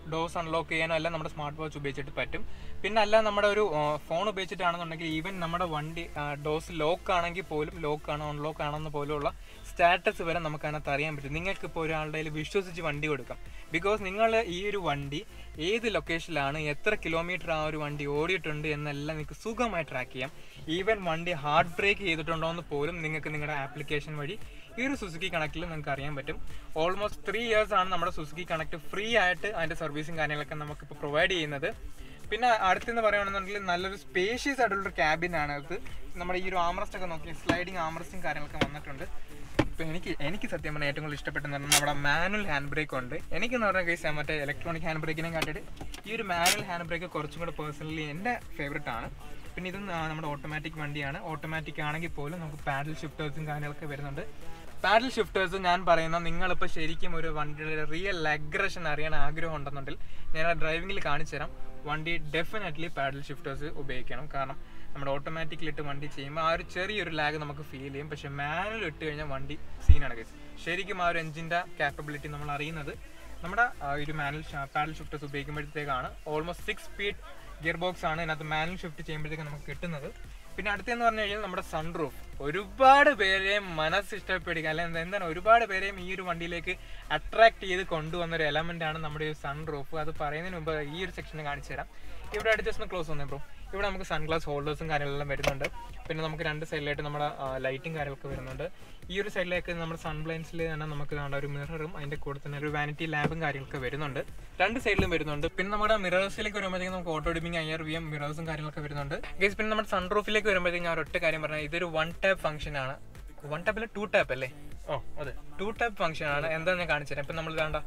ഡോസ് അൺലോക്ക് ചെയ്യാനോ എല്ലാം നമ്മുടെ സ്മാർട്ട് വാച്ച് ഉപയോഗിച്ചിട്ട് പറ്റും പിന്നെ അല്ല നമ്മുടെ ഒരു ഫോൺ ഉപയോഗിച്ചിട്ടാണെന്നുണ്ടെങ്കിൽ ഈവൻ നമ്മുടെ വണ്ടി ഡോസ് ലോക്ക് ആണെങ്കിൽ പോലും ലോക്ക് ആണോ അൺലോക്ക് ആണെന്ന് പോലുള്ള സ്റ്റാറ്റസ് വരെ നമുക്ക് അതിനകത്ത് അറിയാൻ പറ്റും നിങ്ങൾക്ക് ഇപ്പോൾ ഒരാളുടെ കയ്യിൽ വിശ്വസിച്ച് വണ്ടി കൊടുക്കാം ബിക്കോസ് നിങ്ങൾ ഈ ഒരു വണ്ടി ഏത് ലൊക്കേഷനിലാണ് എത്ര കിലോമീറ്റർ ആ ഒരു വണ്ടി ഓടിയിട്ടുണ്ട് എന്നെല്ലാം നിങ്ങൾക്ക് സുഖമായി ട്രാക്ക് ചെയ്യാം ഈവൻ വണ്ടി ഹാർഡ് ബ്രേക്ക് ചെയ്തിട്ടുണ്ടോ എന്ന് പോലും നിങ്ങൾക്ക് നിങ്ങളുടെ ആപ്ലിക്കേഷൻ വഴി ഈ ഒരു സുസുക്കി കണക്റ്റിൽ നിങ്ങൾക്ക് അറിയാൻ പറ്റും ഓൾമോസ്റ്റ് ത്രീ ഇയേഴ്സ് ആണ് നമ്മുടെ സുസുക്കി കണക്ട് ഫ്രീ ആയിട്ട് അതിൻ്റെ സർവീസും കാര്യങ്ങളൊക്കെ നമുക്കിപ്പോൾ പ്രൊവൈഡ് ചെയ്യുന്നത് പിന്നെ അടുത്തെന്ന് പറയുകയാണെന്നുണ്ടെങ്കിൽ നല്ലൊരു സ്പേഷ്യസ് ആയിട്ടുള്ളൊരു ക്യാബിനാണ് അത് നമ്മുടെ ഈ ഒരു ആമറസ്റ്റ് ഒക്കെ നോക്കി സ്ലൈഡിങ് ആമറസ്റ്റും കാര്യങ്ങളൊക്കെ വന്നിട്ടുണ്ട് ഇപ്പം എനിക്ക് എനിക്ക് സത്യം പറഞ്ഞാൽ ഏറ്റവും കൂടുതൽ ഇഷ്ടപ്പെട്ടെന്ന് പറഞ്ഞാൽ നമ്മുടെ മാനുവൽ ഹാൻഡ് ബ്രേക്ക് ഉണ്ട് എനിക്കെന്ന് പറഞ്ഞാൽ കേസ് മറ്റേ ഇലക്ട്രോണിക് ഹാൻഡ് ബ്രേക്കിനെ കണ്ടിട്ട് ഈ ഒരു മാനുവൽ ഹാൻഡ് ബ്രേക്ക് കുറച്ചും കൂടെ പേഴ്സണലി എൻ്റെ ഫേവററ്റ് ആണ് പിന്നെ ഇത് നമ്മുടെ ഓട്ടോമാറ്റിക് വണ്ടിയാണ് ഓട്ടോമാറ്റിക് ആണെങ്കിൽ പോലും നമുക്ക് പാഡൽ ഷിഫ്റ്റേഴ്സും കാര്യങ്ങളൊക്കെ വരുന്നുണ്ട് പാഡൽ ഷിഫ്റ്റേഴ്സ് ഞാൻ പറയുന്ന നിങ്ങളിപ്പോൾ ശരിക്കും ഒരു വണ്ടിയുടെ റിയൽ അഗ്രഷൻ അറിയാൻ ആഗ്രഹം ഉണ്ടെന്നുണ്ടെങ്കിൽ ഞാൻ ആ ഡ്രൈവിങ്ങിൽ കാണിച്ചു തരാം വണ്ടി ഡെഫിനറ്റ്ലി പാഡൽ ഷിഫ്റ്റേഴ്സ് ഉപയോഗിക്കണം കാരണം നമ്മുടെ ഓട്ടോമാറ്റിക്കിലിട്ട് വണ്ടി ചെയ്യുമ്പോൾ ആ ഒരു ചെറിയൊരു ലാഗ് നമുക്ക് ഫീൽ ചെയ്യും പക്ഷേ മാനുവൽ ഇട്ട് കഴിഞ്ഞാൽ വണ്ടി സീനാണ് കേസ് ശരിക്കും ആ ഒരു എഞ്ചിൻ്റെ കാപ്പബിലിറ്റി നമ്മൾ അറിയുന്നത് നമ്മുടെ ആ ഒരു മാനുവൽ പാഡൽ ഷിഫ്റ്റേഴ്സ് ഉപയോഗിക്കുമ്പോഴത്തേക്കാണ് almost six speed gear box ആണ് ഇതിനകത്ത് മാനുവൽ ഷിഫ്റ്റ് ചെയ്യുമ്പോഴത്തേക്ക് നമുക്ക് കിട്ടുന്നത് പിന്നെ അടുത്തെന്ന് പറഞ്ഞു കഴിഞ്ഞാൽ നമ്മുടെ സൺറൂഫ് ഒരുപാട് പേരെയും മനസ്സ് ഇഷ്ടപ്പെടുക അല്ലെങ്കിൽ എന്താണ് ഒരുപാട് പേരെയും ഈ ഒരു വണ്ടിയിലേക്ക് അട്രാക്ട് ചെയ്ത് കൊണ്ടുവന്ന ഒരു എലമെന്റ് ആണ് നമ്മുടെ ഈ സൺറൂഫ് അത് പറയുന്നതിന് മുമ്പ് ഈ ഒരു സെക്ഷന് കാണിച്ചു തരാം ഇവിടെ അടുത്ത് ജസ്റ്റ് ക്ലോസ് വന്നേ ബ്രോ ഇവിടെ നമുക്ക് സൺഗ്ലാസ് ഹോൾഡേഴ്സും കാര്യങ്ങളെല്ലാം വരുന്നുണ്ട് പിന്നെ നമുക്ക് രണ്ട് സൈഡിലായിട്ട് നമ്മുടെ ലൈറ്റും കാര്യങ്ങളൊക്കെ വരുന്നുണ്ട് ഈ ഒരു സൈഡിലേക്ക് നമ്മുടെ സൺബ്ലൈൻസിൽ തന്നെ നമുക്ക് കാണാൻ ഒരു മിററും അതിന്റെ കൂടെ തന്നെ ഒരു വാനിറ്റി ലാബും കാര്യങ്ങളൊക്കെ വരുന്നുണ്ട് രണ്ട് സൈഡിലും വരുന്നുണ്ട് പിന്നെ നമ്മുടെ മിറേഴ്സിലേക്ക് വരുമ്പോഴത്തേക്കും നമുക്ക് auto dimming I R V M മിറേഴ്സും കാര്യങ്ങളൊക്കെ വരുന്നുണ്ട് ഗേസ് പിന്നെ നമ്മുടെ സൺറൂഫിലേക്ക് വരുമ്പോഴത്തേക്കും ഞാൻ ഒറ്റ കാര്യം പറഞ്ഞാൽ ഇതൊരു വൺ ടാപ്പ് ഫംഗ്ഷൻ ആണ് വൺ ടാപ്പിൽ ടു ടാപ്പ് അല്ലേ ഓ അതെ ടു ടാപ്പ് ഫംഗ്ഷൻ ആണ് എന്താ ഞാൻ കാണിച്ചു തരാം ഇപ്പം നമ്മൾ വേണ്ട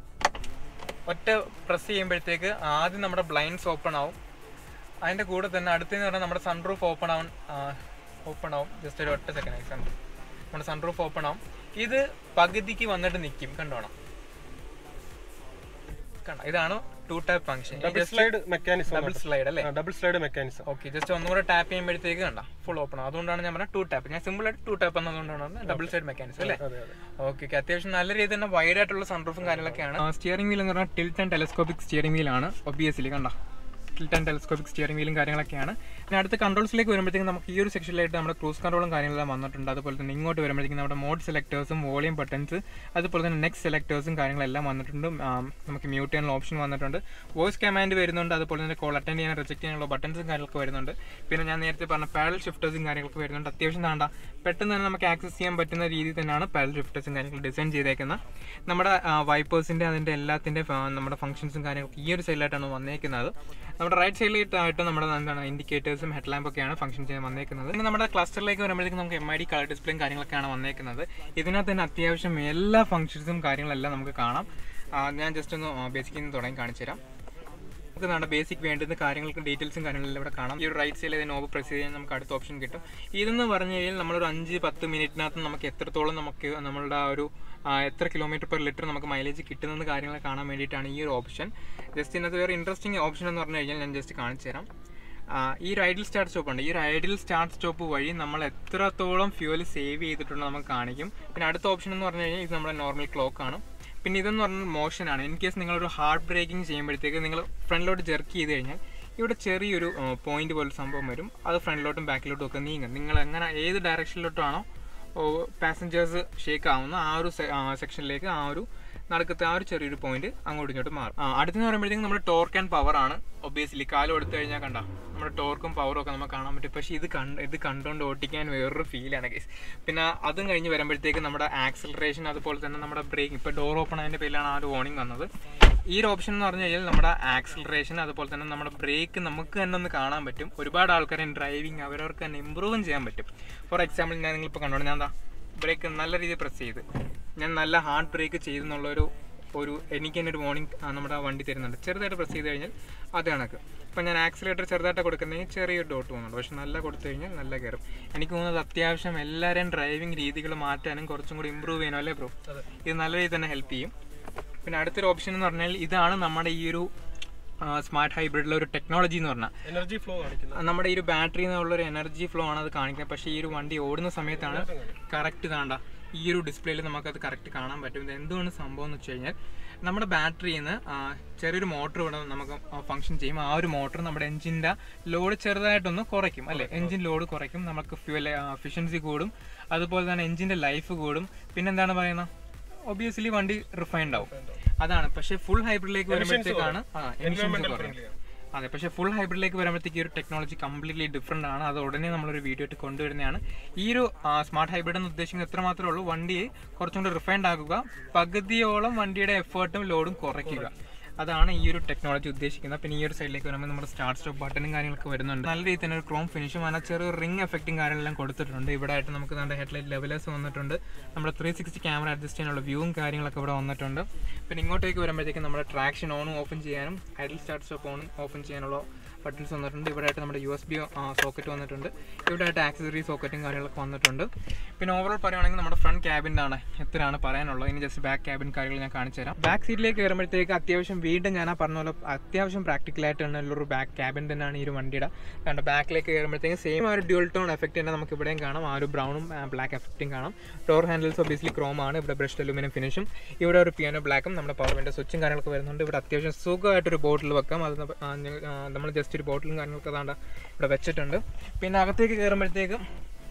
ഒറ്റ പ്രസ് ചെയ്യുമ്പോഴത്തേക്ക് ആദ്യം നമ്മുടെ ബ്ലൈൻഡ്സ് ഓപ്പൺ ആവും അതിൻ്റെ കൂടെ തന്നെ അടുത്തെന്ന് പറഞ്ഞാൽ നമ്മുടെ സൺറൂഫ് ഓപ്പൺ ആവും ഓപ്പൺ ആവും ജസ്റ്റ് ഒരു ഒറ്റ സെക്കൻഡ് എക്സാമ്പിൾ നമ്മുടെ സൺറൂഫ് ഓപ്പൺ ആവും ഇത് പകുതിക്ക് വന്നിട്ട് നിൽക്കും കണ്ടോണം കണ്ടോ ഇതാണ് two tap function double slide mechanism double slide അല്ലേ double slide mechanism okay just ഒന്നുകൂടെ ടാപ്പ് ചെയ്യുമ്പോഴത്തേക്ക് കണ്ട ഫുൾ ഓപ്പൺ ആവും അതുകൊണ്ടാണ് ഞാൻ പറഞ്ഞത് ടു ടാപ്പ് ഞാൻ സിമ്പിൾ ആയിട്ട് ടു ടാപ്പ് എന്നതുകൊണ്ടാണ് ഡബിൾ സൈഡ് മെക്കാനിസം അല്ലേ അതെ അതെ ഓക്കെ ഓക്കെ അത്യാവശ്യം നല്ല രീതിയിൽ തന്നെ വൈഡ് ആയിട്ടുള്ള സൺറൂഫും കാര്യങ്ങളൊക്കെയാണ് സ്റ്റിയറിംഗ് വീൽ എന്ന് പറഞ്ഞാൽ ടിൽറ്റ് ആൻഡ് ടെലസ്കോപ്പിക് സ്റ്റിയറിംഗ് വീലാണ് ഒബിയസ്ലി കണ്ട ടിൽറ്റ് ആൻഡ് ടെലസ്കോപ്പിക് സ്റ്റിയറിംഗ് വീലും കാര്യങ്ങളൊക്കെയാണ് പിന്നെ അടുത്ത കൺട്രോൾസിലേക്ക് വരുമ്പോഴത്തേക്കും നമുക്ക് ഈ ഒരു സെക്ഷനിലായിട്ട് നമ്മുടെ ക്രൂസ് കൺട്രോളും കാര്യങ്ങളെല്ലാം വന്നിട്ടുണ്ട് അതുപോലെ തന്നെ ഇങ്ങോട്ട് വരുമ്പോഴത്തേക്കും നമ്മുടെ മോഡ് സെലക്ടേഴ്സും വോളിയം ബട്ടൺസ് അതുപോലെ തന്നെ നെക്സ്റ്റ് സെലക്ടേഴ്സും കാര്യങ്ങളെല്ലാം വന്നിട്ടുണ്ട് ആം, നമുക്ക് മ്യൂട്ട് ചെയ്യാനുള്ള ഓപ്ഷൻ വന്നിട്ടുണ്ട് വോയിസ് കമാൻഡ് വരുന്നുണ്ട് അതുപോലെ തന്നെ കോൾ അറ്റൻഡ് ചെയ്യാൻ റിജക്ട് ചെയ്യാനുള്ള ബട്ടൺസും കാര്യങ്ങളൊക്കെ വരുന്നുണ്ട് പിന്നെ ഞാൻ നേരത്തെ പറഞ്ഞ പാഡൽ ഷിഫ്റ്റേഴ്സും കാര്യങ്ങളൊക്കെ വരുന്നുണ്ട് അത്യാവശ്യം താണ്ട പെട്ടെന്ന് തന്നെ നമുക്ക് ആക്സസ് ചെയ്യാൻ പറ്റുന്ന രീതിയിൽ തന്നെയാണ് പാഡൽ ഷിഫ്റ്റേഴ്സും കാര്യങ്ങളും ഡിസൈൻ ചെയ്തേക്കുന്നത് നമ്മുടെ വൈപ്പേഴ്സിൻ്റെ അതിൻ്റെ എല്ലാത്തിൻ്റെ നമ്മുടെ ഫംഗ്ഷൻസും കാര്യങ്ങളൊക്കെ ഈ ഒരു സൈഡിലായിട്ടാണ് വന്നേക്കുന്നത് നമ്മുടെ റൈറ്റ് സൈഡിലായിട്ടായിട്ട് നമ്മുടെ എന്താണ് ഇൻഡിക്കേറ്റേഴ്സും ഹെഡ് ലാമ്പ് ഒക്കെയാണ് ഫംഗ്ഷൻ ചെയ്യാൻ വന്നേക്കുന്നത് പിന്നെ നമ്മുടെ ക്ലസ്റ്ററിലേക്ക് വരുമ്പോഴത്തേക്കും നമുക്ക് എം ഐ ഡി കളർ ഡിസ്പ്ലേയും കാര്യങ്ങളൊക്കെയാണ് വന്നേക്കുന്നത് ഇതിനകത്ത് തന്നെ അത്യാവശ്യം എല്ലാ ഫംഗ്ഷൻസും കാര്യങ്ങളെല്ലാം നമുക്ക് കാണാം ആ, ഞാൻ ജസ്റ്റ് ഒന്ന് ബേസിക്കിൽ നിന്ന് തുടങ്ങി കാണിച്ചു തരാം നമുക്ക് നമ്മുടെ ബേസിക് വേണ്ടുന്ന കാര്യങ്ങൾക്ക് ഡീറ്റെയിൽസും കാര്യങ്ങളെല്ലാം ഇവിടെ കാണാം ഈ ഒരു റൈറ്റ് സൈഡിൽ നോബ് പ്രസ് ചെയ്യാൻ നമുക്ക് അടുത്ത ഓപ്ഷൻ കിട്ടും ഇതെന്ന് പറഞ്ഞു കഴിഞ്ഞാൽ നമ്മളൊരു അഞ്ച് പത്ത് മിനിറ്റിനകത്ത് നമുക്ക് എത്രത്തോളം നമുക്ക് നമ്മളുടെ ആ ഒരു ആ, എത്ര കിലോമീറ്റർ പെർ ലിറ്റർ നമുക്ക് മൈലേജ് കിട്ടുന്ന കാര്യങ്ങൾ കാണാൻ വേണ്ടിയിട്ടാണ് ഈ ഒരു ഓപ്ഷൻ ജസ്റ്റ് ഇതിനകത്ത് വേറെ ഇൻട്രസ്റ്റിംഗ് ഓപ്ഷൻ എന്ന് പറഞ്ഞു കഴിഞ്ഞാൽ ഞാൻ ജസ്റ്റ് കാണിച്ചു തരാം ആ, ഈ ഒരു ഐഡിൽ സ്റ്റാർട്ട് സ്റ്റോപ്പ് ഉണ്ട് ഈ ഒരു ഐഡിൽ സ്റ്റാർട്ട് സ്റ്റോപ്പ് വഴി നമ്മൾ എത്രത്തോളം ഫ്യൂവൽ സേവ് ചെയ്തിട്ടുണ്ടോ നമുക്ക് കാണിക്കും പിന്നെ അടുത്ത ഓപ്ഷൻ എന്ന് പറഞ്ഞു കഴിഞ്ഞാൽ ഇത് നമ്മുടെ നോർമൽ ക്ലോക്ക് ആണ് പിന്നെ ഇതെന്ന് പറഞ്ഞാൽ മോഷനാണ് ഇൻ കേസ് നിങ്ങളൊരു ഹാർഡ് ബ്രേക്കിംഗ് ചെയ്യുമ്പോഴത്തേക്ക് നിങ്ങൾ ഫ്രണ്ടിലോട്ട് ജെർക്ക് ചെയ്ത് കഴിഞ്ഞാൽ ഇവിടെ ചെറിയൊരു പോയിന്റ് പോലെ സംഭവം വരും അത് ഫ്രണ്ടിലോട്ടും ബാക്കിലോട്ടും ഒക്കെ നീങ്ങും നിങ്ങൾ എങ്ങനെ ഏത് ഡയറക്ഷനിലോട്ടാണോ പാസഞ്ചേഴ്സ് ഷേക്ക് ആവുന്ന ആ ഒരു സെക്ഷനിലേക്ക് ആ ഒരു നടക്കത്തെ ആ ഒരു ചെറിയൊരു പോയിന്റ് അങ്ങോട്ടും ഇങ്ങോട്ടും മാറും ആ, അടുത്തെന്ന് പറയുമ്പോഴത്തേക്കും നമ്മുടെ ടോർക്ക് ആൻഡ് പവർ ആണ് ഒബിയസ്ലി കാലം എടുത്തു കഴിഞ്ഞാൽ കണ്ട നമ്മുടെ ടോർക്കും പവറും ഒക്കെ നമുക്ക് കാണാൻ പറ്റും പക്ഷേ ഇത് കണ്ട് ഇത് കണ്ടുകൊണ്ട് ഓട്ടിക്കാൻ വേറൊരു ഫീലാണ് കേസ് പിന്നെ അതും കഴിഞ്ഞ് വരുമ്പോഴത്തേക്ക് നമ്മുടെ ആക്സിലറേഷൻ അതുപോലെ തന്നെ നമ്മുടെ ബ്രേക്ക് ഇപ്പോൾ ഡോർ ഓപ്പൺ ആയതിൻ്റെ പേരിലാണ് ആ ഒരു വാർണിംഗ് വന്നത് ഈ ഒരു ഓപ്ഷൻ എന്ന് പറഞ്ഞു കഴിഞ്ഞാൽ നമ്മുടെ ആക്സിലറേഷൻ അതുപോലെ തന്നെ നമ്മുടെ ബ്രേക്ക് നമുക്ക് തന്നെ ഒന്ന് കാണാൻ പറ്റും ഒരുപാട് ആൾക്കാരെ ഡ്രൈവിങ് അവരവർക്ക് തന്നെ ഇമ്പ്രൂവും ചെയ്യാൻ പറ്റും ഫോർ എക്സാമ്പിൾ ഞാൻ നിങ്ങളിപ്പോൾ കണ്ടോണ്ട് ഞാൻ എന്താ ബ്രേക്ക് നല്ല രീതിയിൽ പ്രസ് ചെയ്ത് ഞാൻ നല്ല ഹാർഡ് ബ്രേക്ക് ചെയ്തെന്നുള്ളൊരു ഒരു എനിക്ക് തന്നെ ഒരു വാർണിംഗ് നമ്മുടെ ആ വണ്ടി തരുന്നുണ്ട് ചെറുതായിട്ട് പ്രസ് ചെയ്ത് കഴിഞ്ഞാൽ അത് കണക്ക് ഇപ്പം ഞാൻ ആക്സിലേറ്റർ ചെറുതായിട്ട് കൊടുക്കുന്നെങ്കിൽ ചെറിയൊരു ഡോട്ട് പോകുന്നുണ്ട് പക്ഷെ നല്ല കൊടുത്തു കഴിഞ്ഞാൽ നല്ല കയറും എനിക്ക് തോന്നുന്നത് അത്യാവശ്യം എല്ലാവരെയും ഡ്രൈവിംഗ് രീതികൾ മാറ്റാനും കുറച്ചും കൂടി ഇമ്പ്രൂവ് ചെയ്യാനും അല്ലേ ബ്രോ ഇത് നല്ല രീതിയിൽ തന്നെ ഹെൽപ്പ് ചെയ്യും പിന്നെ അടുത്തൊരു ഓപ്ഷൻ എന്ന് പറഞ്ഞാൽ ഇതാണ് നമ്മുടെ ഈ ഒരു സ്മാർട്ട് ഹൈബ്രിഡിലെ ഒരു ടെക്നോളജി എന്ന് പറഞ്ഞാൽ എനർജി ഫ്ലോ കാണിക്കുന്നത് നമ്മുടെ ഈ ഒരു ബാറ്ററി എന്നുള്ള ഒരു എനർജി ഫ്ലോ ആണ് അത് കാണിക്കുന്നത് പക്ഷേ ഈ ഒരു വണ്ടി ഓടുന്ന സമയത്താണ് കറക്റ്റ് താണ്ട ഈ ഒരു ഡിസ്പ്ലേയിൽ നമുക്കത് കറക്റ്റ് കാണാൻ പറ്റും ഇത് എന്തുകൊണ്ട് സംഭവം എന്ന് വെച്ച് കഴിഞ്ഞാൽ നമ്മുടെ ബാറ്ററിയിൽ നിന്ന് ചെറിയൊരു മോട്ടർ ഇവിടെ നമുക്ക് ഫംഗ്ഷൻ ചെയ്യും ആ ഒരു മോട്ടർ നമ്മുടെ എഞ്ചിൻ്റെ ലോഡ് ചെറുതായിട്ടൊന്ന് കുറയ്ക്കും അല്ലേ എഞ്ചിൻ ലോഡ് കുറയ്ക്കും നമുക്ക് ഫ്യൂൽ എഫിഷ്യൻസി കൂടും അതുപോലെ തന്നെ എഞ്ചിൻ്റെ ലൈഫ് കൂടും പിന്നെന്താണ് പറയുന്നത് ഒബിയസ്ലി വണ്ടി റിഫൈൻഡ് ആവും അതാണ് പക്ഷേ ഫുൾ ഹൈബ്രിഡിലേക്ക് വരുമ്പോഴത്തേക്കാണ് ആ എമിഷൻസ് കുറയും അതെ പക്ഷേ ഫുൾ ഹൈബ്രിഡിലേക്ക് വരുമ്പോഴത്തേക്ക് ഈ ഒരു ടെക്നോളജി കംപ്ലീറ്റ്ലി ഡിഫറെൻ്റ് ആണ് അത് ഉടനെ നമ്മളൊരു വീഡിയോ ആയിട്ട് കൊണ്ടുവരുന്നതാണ് ഈ ഒരു സ്മാർട്ട് ഹൈബ്രിഡ് എന്ന് ഉദ്ദേശിക്കുന്നത് എത്ര മാത്രമേ ഉള്ളൂ വണ്ടിയെ കുറച്ചും കൂടി റിഫൈൻഡ് ആക്കുക പകുതിയോളം വണ്ടിയുടെ എഫേർട്ടും ലോഡും കുറയ്ക്കുക അതാണ് ഈ ഒരു ടെക്നോളജി ഉദ്ദേശിക്കുന്നത് പിന്നെ ഈ ഒരു സൈഡിലേക്ക് വരുമ്പോൾ നമ്മുടെ സ്റ്റാർട്ട് സ്റ്റോപ്പ് ബട്ടണും കാര്യങ്ങളൊക്കെ വരുന്നുണ്ട് നല്ല രീതിയിൽ തന്നെ ഒരു ക്രോം ഫിനിഷും അങ്ങനെ ചെറിയ റിംഗ് എഫക്റ്റും കാര്യങ്ങളെല്ലാം കൊടുത്തിട്ടുണ്ട് ഇവിടെ ആയിട്ട് നമുക്ക് നമ്മുടെ ഹെഡ്ലൈറ്റ് ലെവലേഴ്സ് വന്നിട്ടുണ്ട് നമ്മുടെ ത്രീ സിക്സ്റ്റി ക്യാമറ അഡ്ജസ്റ്റ് ചെയ്യാനുള്ള വ്യൂവും കാര്യങ്ങളൊക്കെ ഇവിടെ വന്നിട്ടുണ്ട് പിന്നെ ഇങ്ങോട്ടേക്ക് വരുമ്പോഴത്തേക്കും നമ്മുടെ ട്രാക്ഷൻ ഓണും ഓപ്പൺ ചെയ്യാനും ഐഡിൽ സ്റ്റാർട്ട് സ്റ്റോപ്പ് ഓണും ഓപ്പൺ ചെയ്യാനുള്ള ബട്ടൺസ് വന്നിട്ടുണ്ട് ഇവിടെ ആയിട്ട് നമ്മുടെ യു എസ് ബി സോക്കറ്റ് വന്നിട്ടുണ്ട് ഇവിടെ ആയിട്ട് ആക്സസറി സോക്കറ്റും കാര്യങ്ങളൊക്കെ വന്നിട്ടുണ്ട് പിന്നെ ഓവറോൾ പറയുകയാണെങ്കിൽ നമ്മുടെ ഫ്രണ്ട് ക്യാബിൻ്റെ ആണ് എത്രയാണ് പറയാനുള്ളത് ഇനി ജസ്റ്റ് ബാക്ക് ക്യാബിൻ കാര്യങ്ങൾ ഞാൻ കാണിച്ചു തരാം ബാക്ക് സീറ്റിലേക്ക് കയറുമ്പോഴത്തേക്ക് അത്യാവശ്യം വീണ്ടും ഞാൻ ആ പറഞ്ഞ പോലെ അത്യാവശ്യം പ്രാക്ടിക്കലായിട്ടുള്ള ഒരു ബാക്ക് ക്യാബിൻ തന്നെയാണ് ഈ ഒരു വണ്ടിയുടെ കാരണം ബാക്കിലേക്ക് കയറുമ്പോഴത്തേക്ക് സെയിം ആ ഒരു ഡ്യുവൽ ടോൺ എഫക്റ്റ് തന്നെ നമുക്ക് ഇവിടെയും കാണാം ആ ഒരു ബ്രൗണും ബ്ലാക്ക് എഫക്റ്റും കാണാം ഡോർ ഹാൻഡിൽസ് ഒബിയസ്ലി ക്രോം ആണ് ഇവിടെ ബ്രഷ്ഡ് അലുമിനിയം ഫിനിഷും ഇവിടെ ഒരു പിയാനോ ബ്ലാക്കും നമ്മുടെ പവർ വിൻഡോ സ്വിച്ചും കാര്യങ്ങളൊക്കെ വരുന്നുണ്ട് ഇവിടെ അത്യാവശ്യം സുഖമായിട്ടൊരു ബോട്ടിൽ വെക്കാം അത് നമ്മൾ ജസ്റ്റ് ഒരു ബോട്ടിലും കാര്യങ്ങളൊക്കെ അതാണ്ട് ഇവിടെ വെച്ചിട്ടുണ്ട് പിന്നെ അകത്തേക്ക് കയറുമ്പോഴത്തേക്കും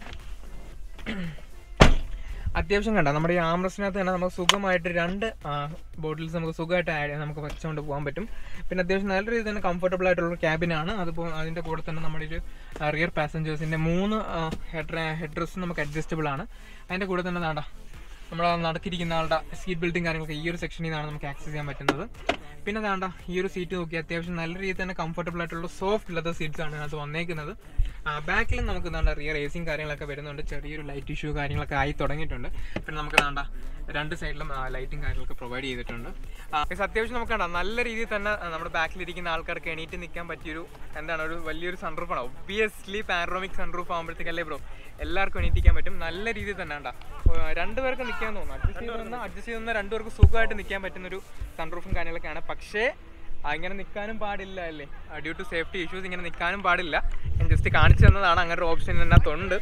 അത്യാവശ്യം കണ്ട നമ്മുടെ ഈ ആംറസിനകത്ത് തന്നെ നമുക്ക് സുഖമായിട്ട് രണ്ട് ബോട്ടിൽസ് നമുക്ക് സുഖമായിട്ട് ആഡ് ചെയ്യാൻ നമുക്ക് വെച്ചുകൊണ്ട് പോകാൻ പറ്റും പിന്നെ അത്യാവശ്യം നല്ല രീതിയിൽ തന്നെ കംഫർട്ടബിൾ ആയിട്ടുള്ള ക്യാബിനാണ് അതുപോലെ അതിൻ്റെ കൂടെ തന്നെ നമ്മുടെ ഒരു റിയർ പാസഞ്ചേഴ്സിൻ്റെ മൂന്ന് ഹെഡ് ഹെഡ് റെസ്റ്റ് നമുക്ക് അഡ്ജസ്റ്റബിൾ ആണ് അതിൻ്റെ കൂടെ തന്നെ നാണ്ട നമ്മൾ നടക്കിരിക്കുന്ന ആളുടെ സീറ്റ് ബെൽറ്റും കാര്യങ്ങളൊക്കെ ഈ ഒരു സെക്ഷനിൽ നിന്നാണ് നമുക്ക് ആക്സസ് ചെയ്യാൻ പറ്റുന്നത് പിന്നെ വേണ്ട ഈ ഒരു സീറ്റ് നോക്കി അത്യാവശ്യം നല്ല രീതിയിൽ തന്നെ കംഫർട്ടബിൾ ആയിട്ടുള്ള സോഫ്റ്റ് ലെതർ സീറ്റ്സ് ആണ് അത് വന്നേക്കുന്നത് ബാക്കിലും നമുക്ക് വേണ്ട റിയർ ഏസിയും കാര്യങ്ങളൊക്കെ വരുന്നുണ്ട് ചെറിയൊരു ലൈറ്റ് ഇഷ്യൂ കാര്യങ്ങളൊക്കെ ആയി തുടങ്ങിയിട്ടുണ്ട് പിന്നെ നമുക്ക് വേണ്ട രണ്ട് സൈഡിലും ലൈറ്റും കാര്യങ്ങളൊക്കെ പ്രൊവൈഡ് ചെയ്തിട്ടുണ്ട് പക്ഷേ അത്യാവശ്യം നമുക്ക് കണ്ടാ നല്ല രീതിയിൽ തന്നെ ആ, നമ്മുടെ ബാക്കിലിരിക്കുന്ന ആൾക്കാർക്ക് എണീറ്റ് നിൽക്കാൻ പറ്റിയൊരു എന്താണ് ഒരു വലിയൊരു സൺറൂഫാണ് ഒബിയസ്ലി പാനറോമിക് സൺറൂഫ് ആകുമ്പോഴത്തേക്കല്ലേ ബ്രോ എല്ലാവർക്കും എണീറ്റിക്കാൻ പറ്റും നല്ല രീതിയിൽ തന്നെ ഉണ്ടാ രണ്ടുപേർക്ക് നിൽക്കാൻ തോന്നുന്നു അഡ്ജസ്റ്റ് ചെയ്ത് അഡ്ജസ്റ്റ് ചെയ്ത് രണ്ടുപേർക്ക് സുഖമായിട്ട് നിൽക്കാൻ പറ്റുന്ന ഒരു സൺറൂഫും കാര്യങ്ങളൊക്കെയാണ് പക്ഷേ ആ, ഇങ്ങനെ നിൽക്കാനും പാടില്ല അല്ലേ ഡ്യൂ ടു സേഫ്റ്റി ഇഷ്യൂസ് ഇങ്ങനെ നിൽക്കാനും പാടില്ല ഞാൻ ജസ്റ്റ് കാണിച്ചു തന്നതാണ് അങ്ങനെ ഒരു ഓപ്ഷൻ ഇതിനകത്തുണ്ട്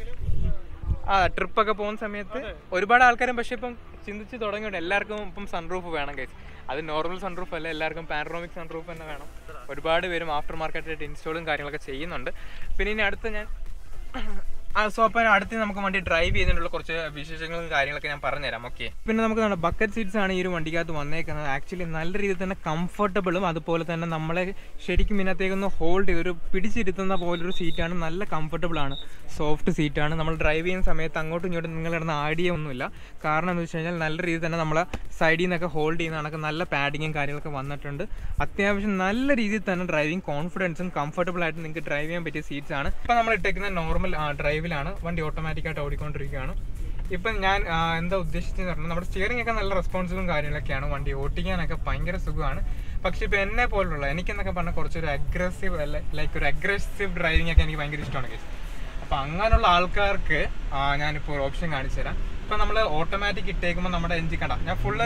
ആ ട്രിപ്പൊക്കെ പോകുന്ന സമയത്ത് ഒരുപാട് ആൾക്കാരും പക്ഷെ ഇപ്പം ചിന്തിച്ച് തുടങ്ങിയുണ്ട് എല്ലാവർക്കും ഇപ്പം സൺറൂഫ് വേണം കേസ് അത് നോർമൽ സൺറൂഫ് അല്ല എല്ലാവർക്കും പാനറോമിക് സൺറൂഫ് തന്നെ വേണം ഒരുപാട് പേരും ആഫ്റ്റർ മാർക്കറ്റായിട്ട് ഇൻസ്റ്റാളും കാര്യങ്ങളൊക്കെ ചെയ്യുന്നുണ്ട് പിന്നെ ഇനി അടുത്ത ഞാൻ ആ സോ അപ്പം അടുത്ത് നമുക്ക് വണ്ടി ഡ്രൈവ് ചെയ്യുന്നതിനുള്ള കുറച്ച് വിശേഷങ്ങളും കാര്യങ്ങളൊക്കെ ഞാൻ പറഞ്ഞുതരാം ഓക്കെ പിന്നെ നമുക്ക് നമ്മുടെ ബക്കറ്റ് സീറ്റ്സ് ആണ് ഈ ഒരു വണ്ടിക്കകത്ത് വന്നേക്കുന്നത് ആക്ച്വലി നല്ല രീതിയിൽ തന്നെ കംഫർട്ടബിളും അതുപോലെ തന്നെ നമ്മളെ ശരിക്കും ഇതിനകത്തേക്കൊന്ന് ഹോൾഡ് ചെയ്ത് ഒരു പിടിച്ചിരുത്തുന്ന പോലൊരു സീറ്റാണ് നല്ല കംഫർട്ടബിൾ ആണ് സോഫ്റ്റ് സീറ്റാണ് നമ്മൾ ഡ്രൈവ് ചെയ്യുന്ന സമയത്ത് അങ്ങോട്ടും ഇങ്ങോട്ടും നിങ്ങൾ കിടന്ന് ആഡിയ ഒന്നുമില്ല കാരണം എന്ന് വെച്ച് കഴിഞ്ഞാൽ നല്ല രീതിയിൽ തന്നെ നമ്മളെ സൈഡിൽ നിന്നൊക്കെ ഹോൾഡ് ചെയ്യുന്ന കണക്ക് നല്ല പാഡിങ്ങും കാര്യങ്ങളൊക്കെ വന്നിട്ടുണ്ട് അത്യാവശ്യം നല്ല രീതിയിൽ തന്നെ ഡ്രൈവിംഗ് കോൺഫിഡൻസും കംഫർട്ടബിൾ ആയിട്ട് നിങ്ങൾക്ക് ഡ്രൈവ് ചെയ്യാൻ പറ്റിയ സീറ്റ്സ് ആണ് ഇപ്പം നമ്മൾ ഇട്ടേക്കുന്ന നോർമൽ ഡ്രൈവിലാണ് വണ്ടി ഓട്ടോമാറ്റിക്കായിട്ട് ഓടിക്കൊണ്ടിരിക്കുകയാണ് ഇപ്പം ഞാൻ ആ, എന്താ ഉദ്ദേശിച്ചതെന്ന് പറഞ്ഞാൽ നമ്മുടെ സ്റ്റിയറിംഗ് ഒക്കെ നല്ല റെസ്പോൺസിബിളും കാര്യങ്ങളൊക്കെയാണ് വണ്ടി ഓട്ടിക്കാനൊക്കെ ഭയങ്കര സുഖമാണ് പക്ഷെ ഇപ്പം എന്നെ പോലുള്ള എനിക്കെന്നൊക്കെ പറഞ്ഞാൽ കുറച്ചൊരു അഗ്രസീവ് ലൈക്ക് ഒരു അഗ്രസീവ് ഡ്രൈവിംഗ് ഒക്കെ എനിക്ക് ഭയങ്കര ഇഷ്ടമാണ് കേസ് അപ്പം അങ്ങനെയുള്ള ആൾക്കാർക്ക് ആ, ഞാനിപ്പോൾ ഒരു ഓപ്ഷൻ കാണിച്ചു തരാം ഇപ്പം നമ്മൾ ഓട്ടോമാറ്റിക് ഇട്ടേക്കുമ്പോൾ നമ്മുടെ എഞ്ചിൻ കണ്ട ഞാൻ ഫുള്ള്